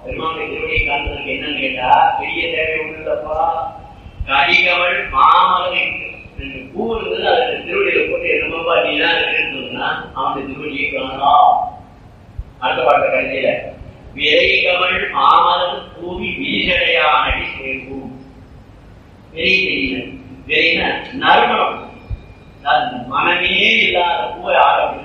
பெருமானுடைய திருவடியை காண்பதற்கு என்னன்னு கேட்டா பெரிய தேவை உள்ளப்பா கடிகவள் மாமலை ரெண்டு பூ இருந்தது அதுல திருவடியில போட்டு என்னமோப்பா நீ தான் இருக்குன்னு சொன்னா அவனுடைய திருவடியை காணலாம் அடுத்த பாட்ட கடைசியில விரைகவள் மாமலர் பூமி வீசடையானடி சேர்வும் விரை தெரியல விரைனா நறுமணம் அதாவது மனமே இல்லாத பூவை ஆட அப்படின்னு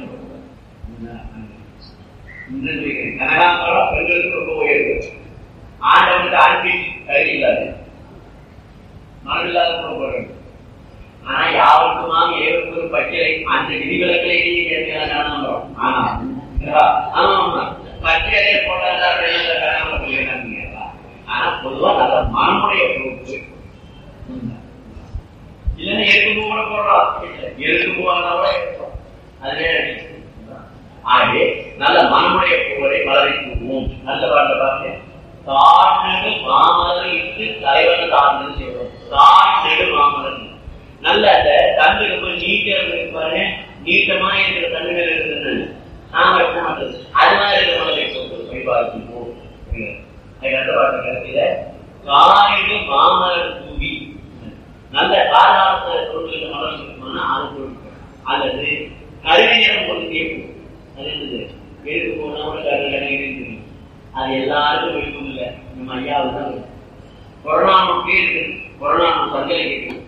இன்று கனகாம்பரம் பெண்களுக்கு ரொம்ப உயர்வு ஆண்டவனுக்கு அனுப்பி கருதி இல்லாது மனம் இல்லாத பூ போட வேண்டும் ஆனா யாருக்குமாம் ஏவருக்கு பச்சிலை அந்த விதிவிலக்களை கேட்கிறாங்க ஆனா ஆமா ஆமா பச்சிலை போட்டாதான் கனகாம்பரம் இல்லைன்னா ஆனா பொதுவா நல்ல மனமுடைய பொறுப்பு இல்லைன்னா எருக்கு கூட போடுறோம் எருக்கு போவாங்க கூட எடுப்போம் அதுவே ஆகவே நல்ல மனமுடைய பூவரை மலரை தூக்குவோம் நல்ல பாட்டை பாருங்க தாழ்நெடு மாமலர் இட்டு தலைவன் தாழ்ந்து செய்வோம் தாழ்நெடு மாமலர் நல்ல அந்த தண்டு ரொம்ப நீட்டா இருப்பாரு நீட்டமா இருக்கிற தண்டுகள் இருக்குது நாம இருக்க மாட்டது அது மாதிரி இருக்கிற மலரை கொண்டு வழிபாடுவோம் அதுக்கு அடுத்த பாட்டு கருத்தில காரிடு மாமலர் தூவி நல்ல காலாலத்தை பொருட்கள் மலர் இருக்குமானா அது பொருட்கள் அல்லது கருணையிடம் கொண்டு கேட்போம் அது என்னது எழுத்து போனா கூட கருணை தெரியும் அது எல்லாருக்கும் விருப்பம் இல்லை நம்ம ஐயாவுக்கு தான் இருக்கும். கொரோனா நோக்கே இருக்கு கொரோனா சந்தையில கேட்கும்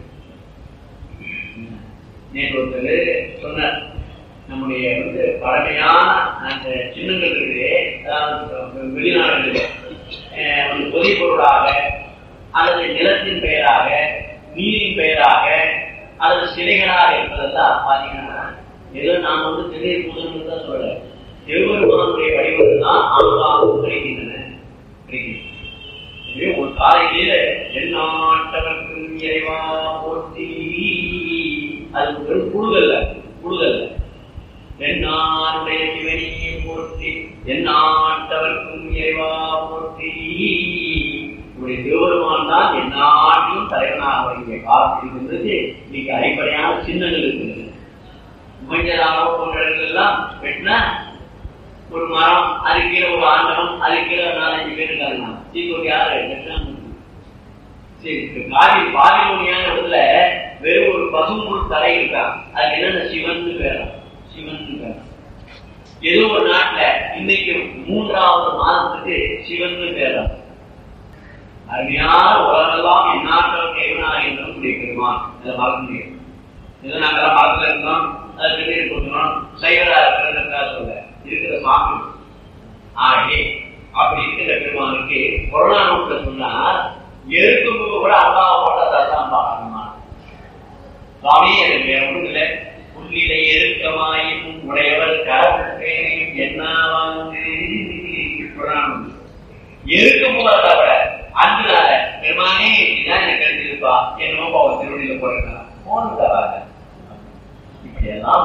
நேற்று ஒருத்தர் சொன்னார் நம்முடைய வந்து பழமையான அந்த சின்னங்கள் இருக்குது அதாவது வெளிநாடுகளில் அஹ், ஒரு பொதி பொருளாக அல்லது நிலத்தின் பெயராக நீரின் பெயராக அல்லது சிலைகளாக இருப்பதெல்லாம் பாத்தீங்கன்னா ஏதோ நாம் வந்து திடீர் முதல்னு தான் சொல்ல திருவருமானுடைய வடிவங்கள் தான் ஆங்காங்கும் கிடைக்கின்றன கிடைக்கின்றன எனவே ஒரு காலையில எந்நாட்டவர்க்கும் இறைவா போற்றி அது ஒரு புழுதல்ல புழுதல்ல எந்நாளுடைய சிவனியை போற்றி எந்நாட்டவர்க்கும் இறைவா போற்றி உடைய திருவருமான் தான் எந்நாட்டிலும் தலைவனாக வருகிற காலத்தில் இருக்கின்றது இன்னைக்கு அடிப்படையான சின்னங்கள் இருக்கின்றன மஞ்சளாக போன்ற எல்லாம் வெட்டினா ஒரு மரம் அது கீழே ஒரு ஆண்டவன் அது கீழே ஒரு நாலஞ்சு பேர் இருக்காங்க தீக்கொடி யாரு வெட்டினா முடிஞ்சுது. சரி இப்ப காவி பாலிமொழியான இடத்துல வெறும் ஒரு பசும்புல் தலை இருக்கா அதுக்கு என்னென்ன சிவன் பேரா சிவன் பேரா ஏதோ ஒரு நாட்டுல இன்னைக்கு மூன்றாவது மாதத்துக்கு சிவன் பேரா அருமையான உலகெல்லாம் இந்நாட்கள் கைவனாக என்றும் பெருமான் அதை மறக்க முடியும் ஏதோ நாங்கெல்லாம் மரத்துல இருந்தோம் அது திடீர் கொடுக்கணும் சைவரா இருக்கிறதா சொல்ல இருக்கிற சாமி ஆகே அப்படி இருக்கிற பெருமானுக்கு கொரோனா நோட்டுல சொன்னா எருக்கும் போது கூட அல்லாஹ் போட்டதான் பார்க்கணுமா சுவாமி எனக்கு வேற ஒன்றும் இல்லை புள்ளிலை எருக்கமாயும் உடையவர் கரப்பேனையும் என்ன வாங்கு புராணம் எருக்கும் போது தவிர அன்புனால பெருமானே இதுதான் எனக்கு கிடைச்சிருப்பா என்னமோ அவர் திருவடியில போயிருக்கலாம் போன தராங்க இப்படியெல்லாம்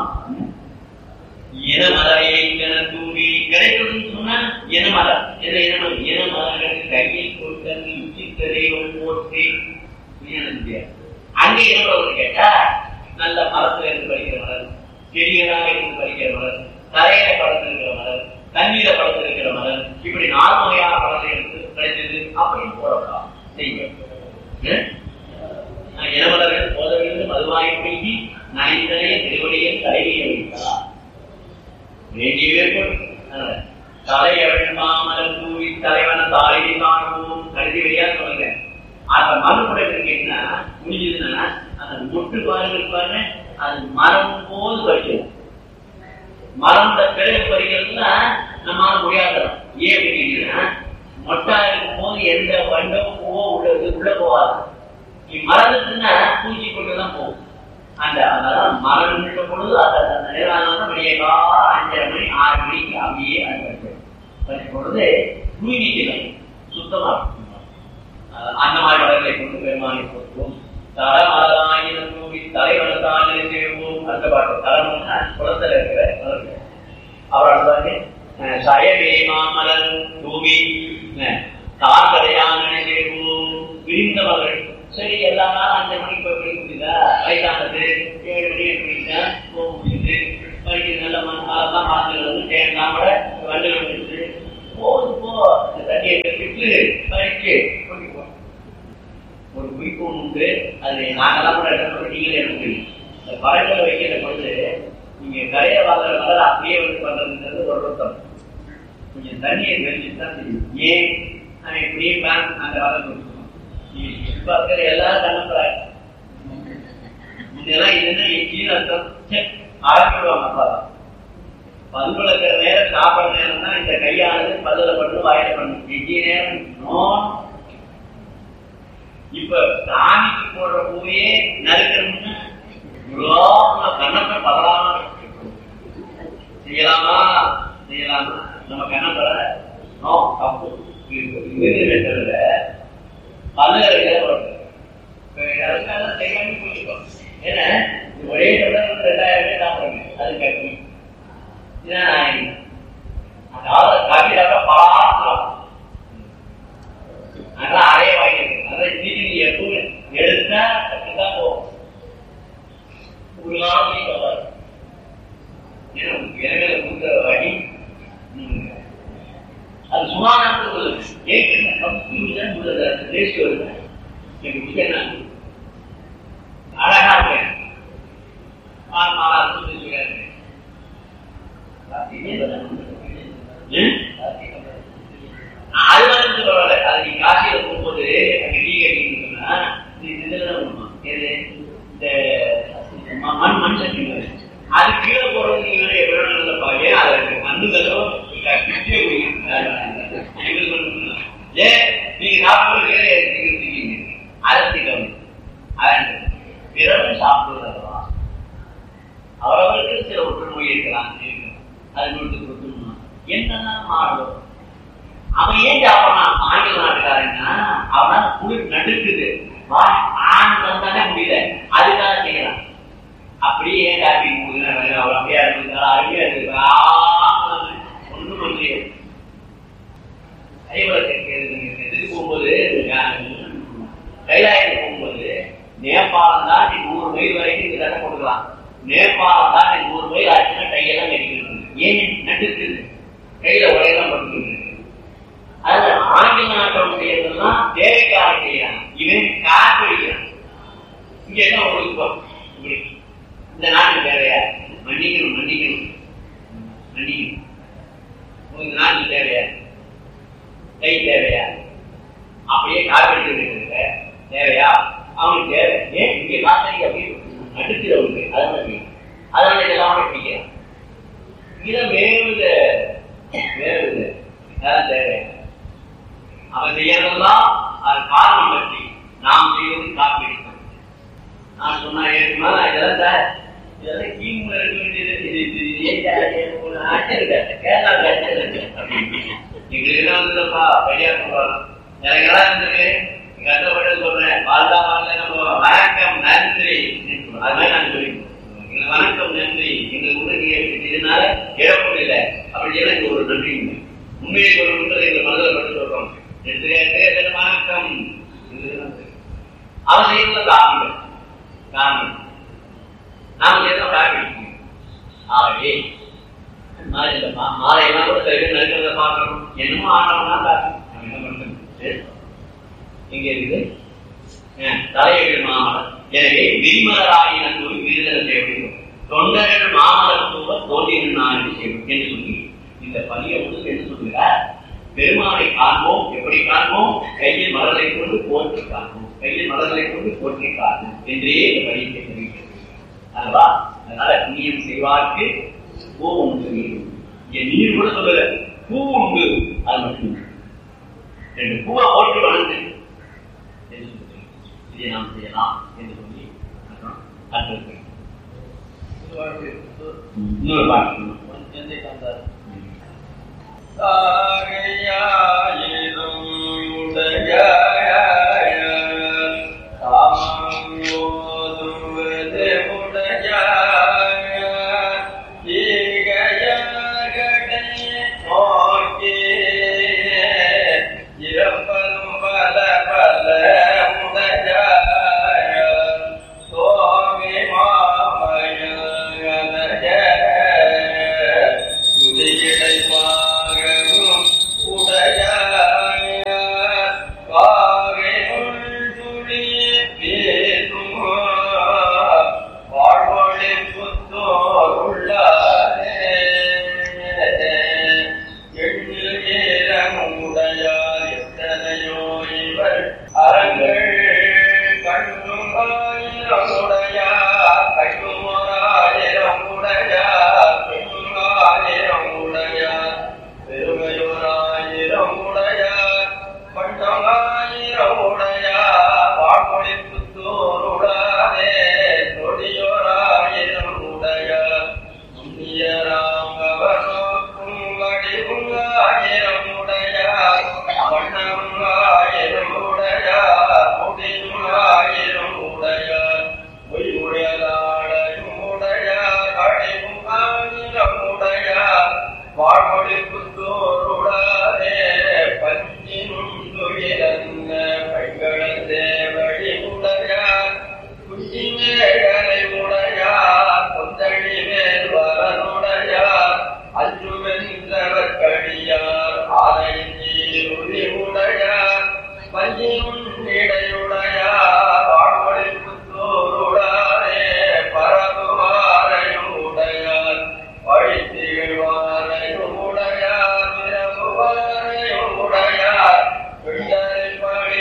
இனமலையை என தூவி கிடைக்கணும்னு சொன்னா இனமலம் என்ன இனம் இனமலர்கள் கையில் கொடுத்தது உச்சித்ததை போற்றி அங்கே என்ன கேட்டா நல்ல மரத்துல இருந்து படிக்கிற மலர் செடிகளாக இருந்து படிக்கிற மலர் தரையில படத்திருக்கிற மலர் தண்ணீர படத்திருக்கிற மலர் இப்படி நாலு வகையான படத்தை எடுத்து கிடைச்சது அப்படின்னு போடலாம் செய்ய இளமலர்கள் போதவிருந்து மதுவாய் பெய்தி நனைந்தனே திருவடியை தலைவியை வைத்தார் வேண்டியவே தலையவள் மாமலர் தூவி தலைவன தாயை காணுவோம் கருதி வழியா சொல்லுங்க அந்த மறுபடிக்கு என்ன முடிஞ்சதுன்னா அந்த மொட்டு பாருங்க பாருங்க அது மரம் போது பறிக்கணும் மரம் பிறகு பறிக்கிறதுனா நம்மளால முடியாதுறோம் ஏன் அப்படின்னா மொட்டா இருக்கும் போது எந்த வண்டோ பூவோ உள்ள உள்ள போகாது நீ மறந்துட்டுன்னா பூச்சி கொண்டு தான் போகும் அந்த அதனால மரம் நின்ற பொழுது அந்த அந்த நேரம் வெளியே கால அஞ்சரை மணி ஆறு மணிக்கு அப்படியே அது பறிக்கும் பறிக்கும் பொழுது தூய்மைக்கலாம் சுத்தமா இருக்கும் அஹ் அந்த மாதிரி வளர்களை கொண்டு பெருமானை போற்றுவோம் தரமலாயிரம் நூவி தலைவனத்தாலே சேருவோம் அந்த பாட்டு தரம்னா குளத்துல இருக்கிற வளர்கள் அவர் அடுத்தாங்க சயவே மாமலர் தூவி தாக்கடையான சேருவோம் விரிந்த மகள் சரி எல்லா நாளும் அஞ்சு மணிக்கு போய் படிக்க முடியுதா வயசானது ஏழு மணி எட்டு மணிக்கு தான் போக முடியுது படிக்க நல்ல மண் அதெல்லாம் பார்த்துக்கிறது தேடலாம் கூட வண்டியில் வந்துட்டு போகுது போ தண்ணியை விட்டு பறிச்சு குடிப்போம் ஒரு குறிக்கோள் உண்டு அது நாங்கெல்லாம் கூட எடுத்து நீங்களே எடுத்து இந்த பழங்களை வைக்கிற பொழுது நீங்க கரையை வாங்குற மாதிரி அப்படியே வந்து பண்றதுன்றது ஒரு ஒருத்தம் கொஞ்சம் தண்ணியை வெளிச்சு தான் தெரியும் ஏன் அவன் இப்படியே பிளான் அந்த வளர கொடுக்கணும் இப்ப இருக்கிற எல்லா கண்ணப்படாது முன்னெல்லாம் இது என்ன எச்சின்னு அர்த்தம் ஆரம்பிடுவாங்க அப்பா பல் விளக்குற நேரம் சாப்பிடுற நேரம் தான் இந்த கையானது பல்லுல பண்ணு வாயில பண்ணு எஞ்சிய நேரம் நோ இப்ப சாமிக்கு போடுற பூவையே நறுக்கணும்னா இவ்வளோ கண்ணப்பை பதறாம செய்யலாமா செய்யலாமா நம்ம கண்ணப்பட நோ தப்பு தவிர பல்லுல செய்யாம போயிருக்கோம் ஏன்னா ஒரே தொடர்ந்து ரெண்டாயிரம் பேர் சாப்பிடுங்க அது கட்டி அதாவது காப்பியாக பலாசம் அதெல்லாம் அறைய வாங்கிருக்கு அதான் நீதி எப்பவும் எடுத்தா அப்படிதான் போகும் ஒரு நாள் நீ கவர் எனவே கொடுத்த வழி அது சுமாரான ஏற்கனவே கம்பெனி தேசிய வருது எனக்கு முக்கியம் அழகா இருக்கேன் மாலா சொல்லிருக்காரு அது வந்து பரவாயில்ல அது நீ காசியில போகும்போது அங்க டீ கட்டின்னு சொன்னா நீ இதுல தான் எது இந்த மண் மண் சட்டி அது கீழே போறது நீங்க எவ்வளவு நல்ல பாரு அது மண்ணுகளோ பிச்சை ஏ நீங்க சாப்பிடுறது அதை திட்டம் அதன் பிறரும் சாப்பிடுவதா அவரவருக்கு சில ஒற்று நோய் இருக்கலாம் அது நோட்டு கொடுக்கணும் என்னதான் மாறும் அவன் ஏன் சாப்பிடறான் ஆங்கில நாட்டுக்காரன்னா அவனால குளிர் நடுக்குது ஆண் தந்தானே முடியல அதுக்காக செய்யறான் அப்படியே ஏன் காப்பி அவர் அப்படியே இருந்தாலும் அருமையா இருக்கு ஒண்ணும் பண்ணி இதுக்கு போகும்போது கைலாயத்துக்கு போகும்போது நேபாளம் தான் நீ நூறு மைல் வரைக்கும் இந்த தடை கொடுக்கலாம் நேபாளம் தான் நீ நூறு மைல் ஆச்சுன்னா கையெல்லாம் நடிக்கிறது ஏன் நட்டுக்குது கையில உடையெல்லாம் படுத்துருக்கு அதுல ஆங்கில நாட்டம் செய்யறதுலாம் தேவைக்காக செய்யறான் இவன் காத்து அடிக்கிறான் இங்க என்ன உங்களுக்கு இப்படி இந்த நாட்டுக்கு தேவையா மன்னிக்கணும் மன்னிக்கணும் மன்னிக்கணும் உங்களுக்கு நாட்டுக்கு தேவையா கை தேவையா அப்படியே காப்பீடு இருக்கிற தேவையா அவனுக்கு தேவை ஏன் இங்க காத்தடி அப்படி நடுக்கிறவங்க அதனால அதனால இதெல்லாம் பிடிக்கிறான் இதை மேலுத மேலுத அதான் தேவை அவன் செய்யறதெல்லாம் அது காரணம் பற்றி நாம் செய்வது காப்பீடு நான் சொன்னா ஏற்றுமா இதெல்லாம் சார் இதெல்லாம் கீழ் இருக்க வேண்டியது இது இது கேரளா எங்களுக்கு என்ன வந்ததுப்பா பெரியா சொல்றாங்க எனக்கு எல்லாம் இருந்திருக்கு எங்க அத்தை பட்டு சொல்றேன் வாழ்ந்தா வாழ்ல நம்ம வணக்கம் நன்றி அது மாதிரி நான் சொல்லி எங்களுக்கு வணக்கம் நன்றி எங்களுக்கு கூட நீங்க இதனால இழப்பு இல்லை அப்படி எல்லாம் இங்க ஒரு நன்றி உண்மையை சொல்லணுன்றது எங்க மனதில் பட்டு சொல்றோம் வணக்கம் அவன் செய்யறது காப்பீடு காப்பீடு நாம செய்யறோம் காப்பீடு ஆகவே மாலையெல்லாம் கூட சரி நடக்கிறத பார்க்கணும் என்னமோ ஆண்டவனா காப்பி என்ன பண்றது இங்க இருக்குது தலையீடு மாமலர் எனவே விரிமலராயின கூறி விருதலை செய்யப்படும் தொண்டர்கள் மாமலர் தூவ தோன்றினார் செய்யும் என்று சொல்லி இந்த பணியை வந்து என்ன சொல்கிறார் பெருமானை காண்போம் எப்படி காண்போம் கையில் மலர்களை கொண்டு போற்றி காண்போம் கையில் மலர்களை கொண்டு போற்றி காண்போம் என்றே இந்த பணியை தெரிவிக்கிறது அல்லவா அதனால புண்ணியம் செய்வார்க்கு பூ உண்டு நீர் இங்க நீர் கூட சொல்லல பூ உண்டு அது மட்டும் ரெண்டு பூவை போட்டு வளர்ந்து இதை நாம் செய்யலாம் என்று சொல்லி அடுத்து இன்னொரு பாட்டு தாகையாயிரும் உடையாய தாமம் ஓதுவது உடையாய ஈகையகடை நோக்கி இறப்பதும் பல பல உடையாய சோமி மாமயனய துதியிடை பாகமும் உடையாய ஆயிரம் உடையார் கட்டும் ஆயிரம் உடையார் பெண்ணும் ஆயிரம் உடையார் பெருமையோராயிரம் உடையார் பட்டம் ஆயிரம் உடையார் வாக்குழி புத்தூருடாதே நொடியோராயிரம் உடையார் முன்னியராம் அவர் நோக்கும் வடிவும் ஆயிரம் உடையார் வண்ணம் ஆயிரம் உடையார் முடியும் ஆயிரம் உடையார் பொய்முறையலாடையும் உடையார் அடையும் ஆயிரம் உடையார் வாழ்மொழி புத்தோருடாதே பஞ்சினும் துயிலன்ன பெண்களந்தே வழி உடையார் குஞ்சிமேகலை உடையார் கொந்தழி மேல் வரனுடையார் அஞ்சுமென்றவர் கடியார் ஆலையின் நீருளி உடையார் பஞ்சினும் இடையுடையார் வாழ்மொழி புத்தோருடாரே பரவுவாரையும் உடையார் படித்திழ்வாரையும் உடையார் விரவுவாரையும் உடையார் பிள்ளரை படி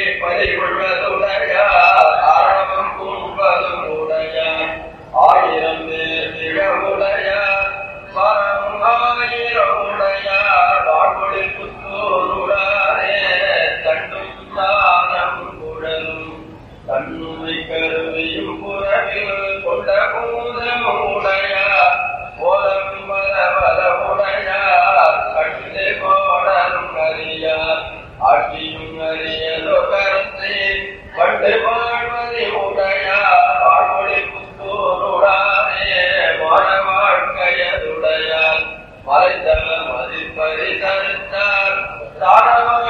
பறிகொள்வதுடையார் ஆரவம் கும்பதும் உடையார் ஆயிரம் பேர் திழமுடையார் பரம் ஆயிரம் உடையார் வாழ்மொழி புத்தோருடாரே தண்டும் தானம் குழலும் தன்னுமை கருவியும் புறவில் கொண்ட பூதம் உடையார் போலம் பல பல உடையார் கண்டு கோடலும் அறியார் ஆட்சியும் அறியலோ கருத்தை கண்டு வாழ்வதை உடையார் வாழ்மொழி புத்தூருடாரே வாழ வாழ்க்கையதுடையார் மறைத்தல மதிப்பறி தருத்தார் தான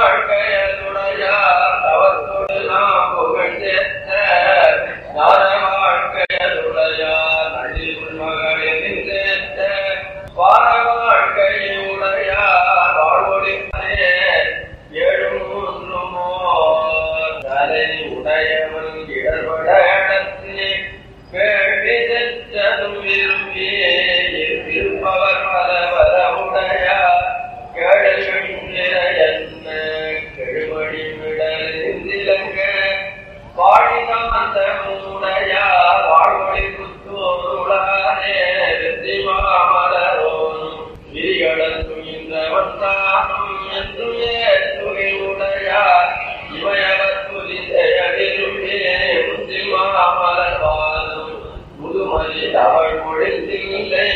வாழ்க்கையதுடையார் தவத்தோடு நாம் புகழ்ந்தேத்த ஞான வாழ்க்கையதுடையார் நடில் மகளின் சேர்த்த வார வாழ்க்கையுடையார் வாழ்வொழி ஏழு மூன்றுமோ தலை உடையவன் இடர்பட இடத்தே கேள்வி தெற்றதும் விரும்பி இருப்பவர் பல வர உடையார் கேழல் என்ன கெழுமடி விடலிந்திலங்க வாழினாந்த மூடையார் வாழ்வழி புத்தோருளாரே வெற்றி மாமலரோனும் விரிகடல் துணிந்தவன் தானும் என்று ஏற்றுகில் உடையார் இவையவர் துதிசெயலிருமே முத்தி மாமலர்வானும் முதுமதி அவள் பொழித்தில்லை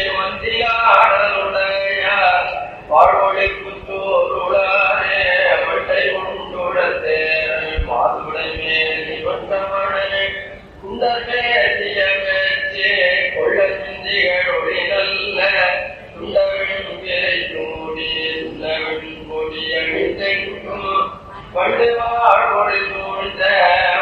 மந்தியாடலுடையார் வாழ்வொழி புத்தோருளாரே மட்டை உண்டுடத்தே மாதுடை மேல் இவற்றமணை குண்டர் பேசிய பேச்சே கொள்ள சிந்திகளொழி நல்ல சுண்டவின் விலை சூடி சுண்டவின் கொடி அணிந்தெங்கும் பண்டு வாழ்வொழி சூழ்ந்த